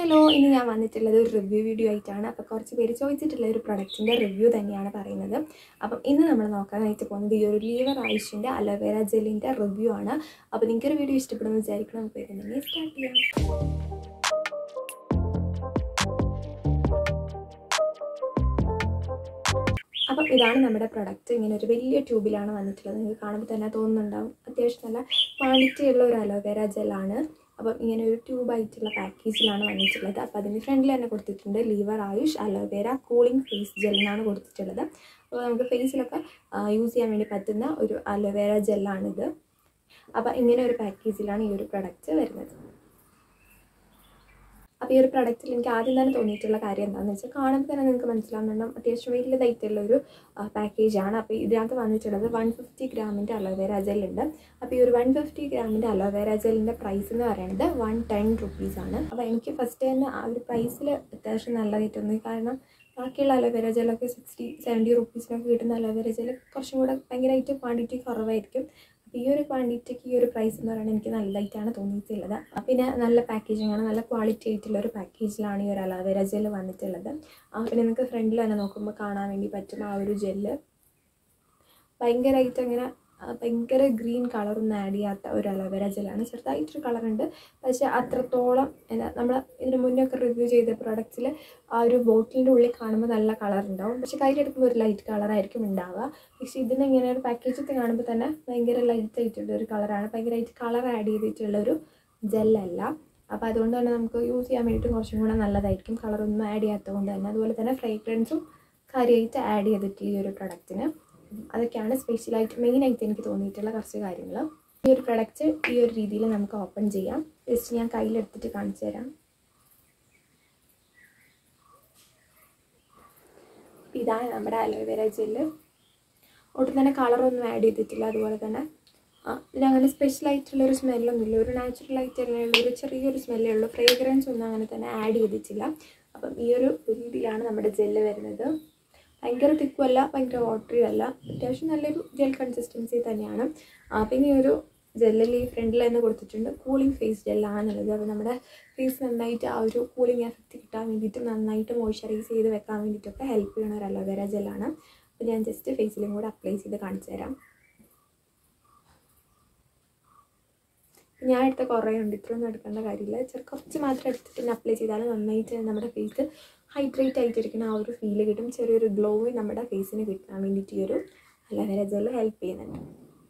hello ഇനി ഞാൻ വന്നിട്ടുള്ളത് ഒരു റിവ്യൂ വീഡിയോ ആയിട്ടാണ് അപ്പോൾ കുറച്ച് പേര് ചോദിച്ചിട്ടുള്ള ഒരു പ്രൊഡക്റ്റിൻ്റെ റിവ്യൂ തന്നെയാണ് പറയുന്നത് അപ്പം ഇന്ന് നമ്മൾ നോക്കാനായിട്ട് പോകുന്നത് ഈ ഒരു ലീവർ ആയുഷിൻ്റെ അലോവേര ജെല്ലിൻ്റെ റിവ്യൂ ആണ് അപ്പോൾ നിങ്ങൾക്കൊരു വീഡിയോ ഇഷ്ടപ്പെടുമെന്ന് വിചാരിക്കണം നമുക്ക് വരുന്നുണ്ടെങ്കിൽ സ്റ്റാർട്ട് ചെയ്യാം അപ്പം ഇതാണ് നമ്മുടെ പ്രൊഡക്റ്റ് ഇങ്ങനെ ഒരു വലിയ ട്യൂബിലാണ് വന്നിട്ടുള്ളത് നിങ്ങൾക്ക് കാണുമ്പോൾ തന്നെ തോന്നുന്നുണ്ടാവും അത്യാവശ്യം നല്ല ക്വാളിറ്റി ഉള്ള ഒരു അലോവേര ജെല്ലാണ് അപ്പം ഇങ്ങനെ ഒരു ട്യൂബായിട്ടുള്ള പാക്കേജിലാണ് വന്നിട്ടുള്ളത് അപ്പോൾ അതിന് ഫ്രണ്ടിൽ തന്നെ കൊടുത്തിട്ടുണ്ട് Lever Ayush aloe vera cooling face gel എന്നാണ് കൊടുത്തിട്ടുള്ളത് അപ്പോൾ നമുക്ക് ഫേസിലൊക്കെ യൂസ് ചെയ്യാൻ വേണ്ടി പറ്റുന്ന ഒരു അലോവേര ജെല്ലാണിത് അപ്പോൾ ഇങ്ങനെ ഒരു പാക്കേജിലാണ് ഈ ഒരു പ്രൊഡക്റ്റ് വരുന്നത് അപ്പോൾ ഈ ഒരു പ്രൊഡക്റ്റിൽ എനിക്ക് ആദ്യം തന്നെ തോന്നിയിട്ടുള്ള കാര്യം എന്താണെന്ന് വെച്ചാൽ കാണുമ്പോൾ തന്നെ നിങ്ങൾക്ക് മനസ്സിലാവുന്നുണ്ടാവും അത്യാവശ്യം വലിയതായിട്ടുള്ള ഒരു പാക്കേജാണ് അപ്പോൾ ഇതിനകത്ത് വന്നിട്ടുള്ളത് വൺ ഫിഫ്റ്റി ഗ്രാമിൻ്റെ അലോവേര ജെൽ ഉണ്ട് അപ്പോൾ ഈ ഒരു വൺ ഫിഫ്റ്റി ഗ്രാമിൻ്റെ അലോവേര ജെല്ലിൻ്റെ പ്രൈസ് എന്ന് പറയുന്നത് വൺ ടെൻ റുപ്പീസാണ് അപ്പോൾ എനിക്ക് ഫസ്റ്റ് തന്നെ ആ ഒരു പ്രൈസിൽ അത്യാവശ്യം നല്ലതായിട്ട് തോന്നി കാരണം ബാക്കിയുള്ള അലോവേര ജെല്ലൊക്കെ സിക്സ്റ്റി സെവൻറ്റി റുപ്പീസിനൊക്കെ കിട്ടുന്ന അലോവേര ജെൽ കുറച്ചും കൂടെ ഭയങ്കരമായിട്ട് ക്വാണ്ടിറ്റി കുറവായിരിക്കും അപ്പോൾ ഈ ഒരു ക്വാണ്ടിറ്റിക്ക് ഈ ഒരു പ്രൈസ് എന്ന് പറയുന്നത് എനിക്ക് നല്ലതായിട്ടാണ് തോന്നിയിട്ടുള്ളത് പിന്നെ നല്ല പാക്കേജിംഗ് ആണ് നല്ല ക്വാളിറ്റി ആയിട്ടുള്ള ഒരു പാക്കേജിലാണ് ഈ ഒരു അലോവേര ജെൽ വന്നിട്ടുള്ളത് പിന്നെ നിങ്ങൾക്ക് ഫ്രണ്ടിൽ തന്നെ നോക്കുമ്പോൾ കാണാൻ വേണ്ടി പറ്റും ആ ഒരു ജെല്ല് ഭയങ്കരമായിട്ട് അങ്ങനെ ഭയങ്കര ഗ്രീൻ കളറൊന്നും ആഡ് ചെയ്യാത്ത ഒരു അലോവേര ജെല്ലാണ് ചെറുതായിട്ടൊരു കളറുണ്ട് പക്ഷേ അത്രത്തോളം എന്താ നമ്മൾ ഇതിന് മുന്നേ ഒക്കെ റിവ്യൂ ചെയ്ത പ്രൊഡക്ട്സിൽ ആ ഒരു ബോട്ടിലിൻ്റെ ഉള്ളിൽ കാണുമ്പോൾ നല്ല കളർ ഉണ്ടാവും പക്ഷേ കയ്യിലെടുക്കുമ്പോൾ ഒരു ലൈറ്റ് കളറായിരിക്കും ഉണ്ടാവുക പക്ഷേ ഇതിന് ഇങ്ങനെ ഒരു പാക്കേജൊക്കെ കാണുമ്പോൾ തന്നെ ഭയങ്കര ലൈറ്റ് ആയിട്ടുള്ള ഒരു കളറാണ് ഭയങ്കരമായിട്ട് കളർ ആഡ് ചെയ്തിട്ടുള്ള ഒരു ജെല്ലല്ല അപ്പോൾ അതുകൊണ്ട് തന്നെ നമുക്ക് യൂസ് ചെയ്യാൻ വേണ്ടിയിട്ട് കുറച്ചും കൂടെ നല്ലതായിരിക്കും കളറൊന്നും ആഡ് ചെയ്യാത്തത് കൊണ്ട് തന്നെ അതുപോലെ തന്നെ ഫ്രേഗ്രൻസും കാര്യമായിട്ട് ആഡ് ചെയ്തിട്ട് ഈ ഒരു പ്രൊഡക്റ്റിന് അതൊക്കെയാണ് സ്പെഷ്യലായിട്ട് മെയിനായിട്ട് എനിക്ക് തോന്നിയിട്ടുള്ള കുറച്ച് കാര്യങ്ങൾ ഈ ഒരു പ്രൊഡക്റ്റ് ഈ ഒരു രീതിയിൽ നമുക്ക് ഓപ്പൺ ചെയ്യാം ജസ്റ്റ് ഞാൻ കയ്യിലെടുത്തിട്ട് കാണിച്ചു തരാം ഇതാണ് നമ്മുടെ അലോവേര ജെല്ല് ഒട്ടും തന്നെ കളറൊന്നും ആഡ് ചെയ്തിട്ടില്ല അതുപോലെ തന്നെ ഇതിനങ്ങനെ സ്പെഷ്യലായിട്ടുള്ളൊരു സ്മെല്ലൊന്നുമില്ല ഒരു നാച്ചുറലായിട്ട് തന്നെയുള്ള ഒരു ചെറിയൊരു സ്മെല്ലേ ഉള്ളൂ ഫ്രേഗ്രൻസ് ഒന്നും അങ്ങനെ തന്നെ ആഡ് ചെയ്തിട്ടില്ല അപ്പം ഈ ഒരു രീതിയിലാണ് നമ്മുടെ ജെല്ല് വരുന്നത് ഭയങ്കര തിക്കും അല്ല ഭയങ്കര വാട്ടറിയും അല്ല അത്യാവശ്യം നല്ലൊരു ജെൽ കൺസിസ്റ്റൻസി തന്നെയാണ് പിന്നെ ഈ ഒരു ജെല്ലിൽ ഈ ഫ്രണ്ടിൽ തന്നെ കൊടുത്തിട്ടുണ്ട് കൂളിംഗ് ഫേസ് ജെല്ലാണുള്ളത് അപ്പോൾ നമ്മുടെ ഫേസ് നന്നായിട്ട് ആ ഒരു കൂളിംഗ് എഫക്റ്റ് കിട്ടാൻ വേണ്ടിയിട്ട് നന്നായിട്ട് മോയ്സ്ചറൈസ് ചെയ്ത് വെക്കാൻ വേണ്ടിയിട്ടൊക്കെ ഹെൽപ്പ് ചെയ്യുന്ന ഒരു അലോവേര ജെല്ലാണ് അപ്പോൾ ഞാൻ ജസ്റ്റ് ഫേസിലും കൂടെ അപ്ലൈ ചെയ്ത് കാണിച്ചു തരാം ഞാൻ എടുത്ത കുറേ ഉണ്ട് ഇത്രയൊന്നും എടുക്കേണ്ട കാര്യമില്ല ചെറു കുറച്ച് മാത്രം എടുത്തിട്ട് അപ്ലൈ ചെയ്താൽ നന്നായിട്ട് നമ്മുടെ ഫേസ് ഹൈഡ്രേറ്റ് ആയിട്ടിരിക്കുന്ന ആ ഒരു ഫീല് കിട്ടും ചെറിയൊരു ഗ്ലോയും നമ്മുടെ ഫേസിന് കിട്ടാൻ വേണ്ടിയിട്ട് ഈ ഒരു അലോവേര ജെൽ ഹെൽപ്പ് ചെയ്യുന്നുണ്ട്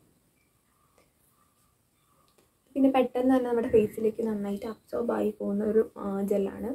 പിന്നെ പെട്ടെന്ന് തന്നെ നമ്മുടെ ഫേസിലേക്ക് നന്നായിട്ട് അബ്സോർബ് ആയി പോകുന്ന ഒരു ജെല്ലാണ്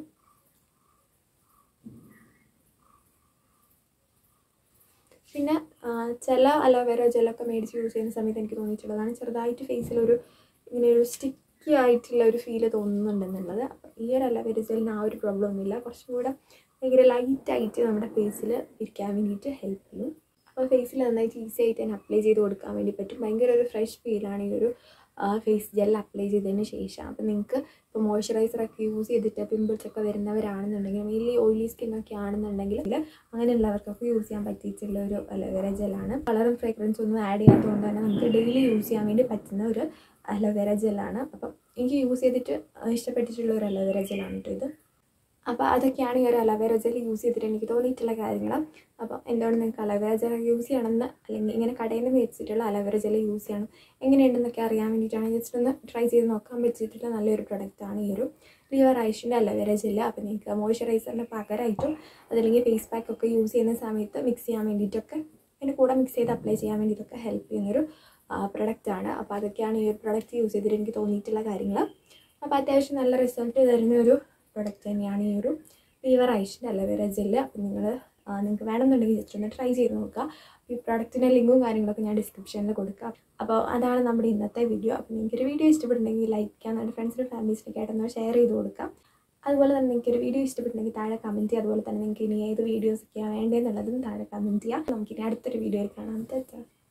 പിന്നെ ചില അലോവേര ജെല്ലൊക്കെ മേടിച്ച് യൂസ് ചെയ്യുന്ന സമയത്ത് എനിക്ക് തോന്നിയിട്ടുള്ളതാണ് ചെറുതായിട്ട് ഫേസിലൊരു ഇങ്ങനെ ഒരു സ്റ്റിക്കി ആയിട്ടുള്ള ഒരു ഫീല് തോന്നുന്നുണ്ടെന്നുള്ളത് അപ്പം ഈ ഒരു അലോവേര ജെല്ലിന് ആ ഒരു പ്രോബ്ലം ഒന്നുമില്ല കുറച്ചും കൂടെ ഭയങ്കര ലൈറ്റായിട്ട് നമ്മുടെ ഫേസിൽ ഇരിക്കാൻ വേണ്ടിയിട്ട് ഹെൽപ്പ് ചെയ്യും അപ്പോൾ ഫേസിൽ നന്നായിട്ട് ഈസി ആയിട്ട് തന്നെ അപ്ലൈ ചെയ്ത് കൊടുക്കാൻ വേണ്ടി പറ്റും ഭയങ്കര ഒരു ഫ്രഷ് ഫീലാണ് ഈ ഒരു ഫേസ് ജെൽ അപ്ലൈ ചെയ്തതിന് ശേഷം അപ്പോൾ നിങ്ങൾക്ക് ഇപ്പോൾ മോയ്സ്ചറൈസറൊക്കെ യൂസ് ചെയ്തിട്ട് പിമ്പിൾസ് ഒക്കെ വരുന്നവരാണെന്നുണ്ടെങ്കിൽ മെയിൻലി ഓയിലി സ്കിന്നൊക്കെ ആണെന്നുണ്ടെങ്കിൽ അങ്ങനെയുള്ളവർക്കൊക്കെ യൂസ് ചെയ്യാൻ പറ്റിയിട്ടുള്ള ഒരു അലോവേര ജെല്ലാണ് കളറും ഫ്രേഗ്രൻസും ഒന്നും ആഡ് ചെയ്യാത്തതുകൊണ്ട് തന്നെ നമുക്ക് ഡെയിലി യൂസ് ചെയ്യാൻ വേണ്ടി പറ്റുന്ന ഒരു അലോവേര ജെല്ലാണ് അപ്പം എനിക്ക് യൂസ് ചെയ്തിട്ട് ഇഷ്ടപ്പെട്ടിട്ടുള്ള ഒരു അലോവേര ജെല്ലാണ് കേട്ടോ ഇത് അപ്പോൾ അതൊക്കെയാണ് ഈ ഒരു അലോവേര ജെൽ യൂസ് ചെയ്തിട്ട് എനിക്ക് തോന്നിയിട്ടുള്ള കാര്യങ്ങൾ അപ്പോൾ എന്തുകൊണ്ട് നിങ്ങൾക്ക് അലോവേര ജെൽ യൂസ് ചെയ്യണമെന്ന് അല്ലെങ്കിൽ ഇങ്ങനെ കടയിൽ നിന്ന് മേടിച്ചിട്ടുള്ള അലോവേര ജെൽ യൂസ് ചെയ്യണം എങ്ങനെയുണ്ടെന്നൊക്കെ അറിയാൻ വേണ്ടിയിട്ടാണ് ജസ്റ്റ് ഒന്ന് ട്രൈ ചെയ്ത് നോക്കാൻ പറ്റിയിട്ടുള്ള നല്ലൊരു പ്രൊഡക്റ്റാണ് ഈ ഒരു ലിവർ ഐഷിൻ്റെ അലോവേര ജെല്ല് അപ്പോൾ നിങ്ങൾക്ക് മോയ്സ്ചറൈസറിൻ്റെ പകരമായിട്ടും അതല്ലെങ്കിൽ ഫേസ് പാക്ക് ഒക്കെ യൂസ് ചെയ്യുന്ന സമയത്ത് മിക്സ് ചെയ്യാൻ വേണ്ടിയിട്ടൊക്കെ അതിൻ്റെ കൂടെ മിക്സ് ചെയ്ത് അപ്ലൈ ചെയ്യാൻ വേണ്ടിയിട്ടൊക്കെ ഹെൽപ്പ് ചെയ്യുന്നൊരു പ്രൊഡക്റ്റാണ് അപ്പോൾ അതൊക്കെയാണ് ഈ ഒരു പ്രൊഡക്റ്റ് യൂസ് ചെയ്തിട്ട് എനിക്ക് തോന്നിയിട്ടുള്ള കാര്യങ്ങൾ അപ്പോൾ അത്യാവശ്യം നല്ല റിസൾട്ട് തരുന്ന ഒരു പ്രൊഡക്റ്റ് തന്നെയാണ് ഈ ഒരു ലീവർ ഐഷിൻ്റെ അലോവേര ജെല്ല് അപ്പോൾ നിങ്ങൾ നിങ്ങൾക്ക് വേണമെന്നുണ്ടെങ്കിൽ ജസ്റ്റ് ഒന്ന് ട്രൈ ചെയ്ത് നോക്കുക ഈ പ്രൊഡക്റ്റിൻ്റെ ലിങ്കും കാര്യങ്ങളൊക്കെ ഞാൻ ഡിസ്ക്രിപ്ഷനിൽ കൊടുക്കാം അപ്പോൾ അതാണ് നമ്മുടെ ഇന്നത്തെ വീഡിയോ അപ്പോൾ നിങ്ങൾക്ക് ഒരു വീഡിയോ ഇഷ്ടപ്പെടുന്നെങ്കിൽ ലൈക്ക് ചെയ്യാൻ നമ്മുടെ ഫ്രണ്ട്സിനും ഫാമിലീസിനൊക്കെ ആയിട്ടൊന്ന് ഷെയർ ചെയ്ത് കൊടുക്കാം അതുപോലെ തന്നെ നിങ്ങൾക്ക് ഒരു വീഡിയോ ഇഷ്ടപ്പെട്ടുണ്ടെങ്കിൽ താഴെ കമൻറ്റ് ചെയ്യുക അതുപോലെ തന്നെ നിങ്ങൾക്ക് ഇനി ഏത് വീഡിയോസ് ഒക്കെയാണ് വേണ്ടതെന്നുള്ളതും താഴെ കമൻറ്റ് ചെയ്യാം നമുക്കിനി അടുത്തൊരു വീഡിയോയിൽ കാണാം തെറ്റാ